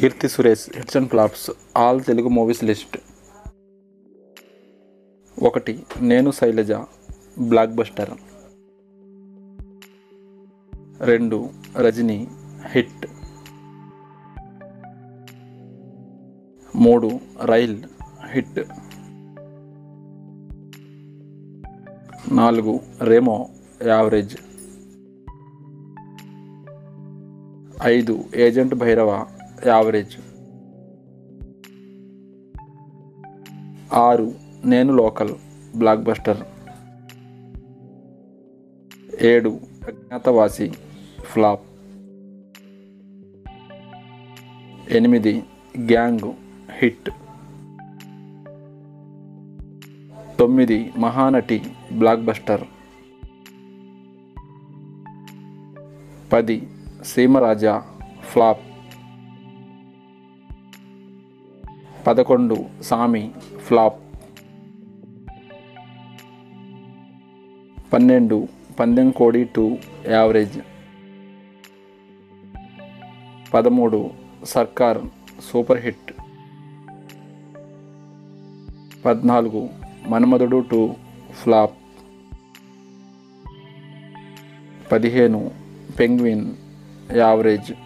Keerthi Suresh hits and flops all Telugu movies list ఒకటి Nenu Sailaja blockbuster రెండు Rajini hit మూడు Rail hit నాలుగు రేమో యావరేజ్ ఐదు ఏజెంట్ భైరవ యావరేజ్ ఆరు నేను లోకల్ బ్లాక్ బస్టర్ ఏడు అజ్ఞాతవాసి ఫ్లాప్ ఎనిమిది గ్యాంగ్ హిట్ తొమ్మిది మహానటి బ్లాక్ బస్టర్ పది సీమరాజా ఫ్లాప్ పదకొండు సామి ఫ్లాప్ పన్నెండు పందెం కోడి టూ యావరేజ్ పదమూడు సర్కార్ సూపర్ హిట్ పద్నాలుగు మన్మధుడు టూ ఫ్లాప్ పదిహేను పెంగ్విన్ యావరేజ్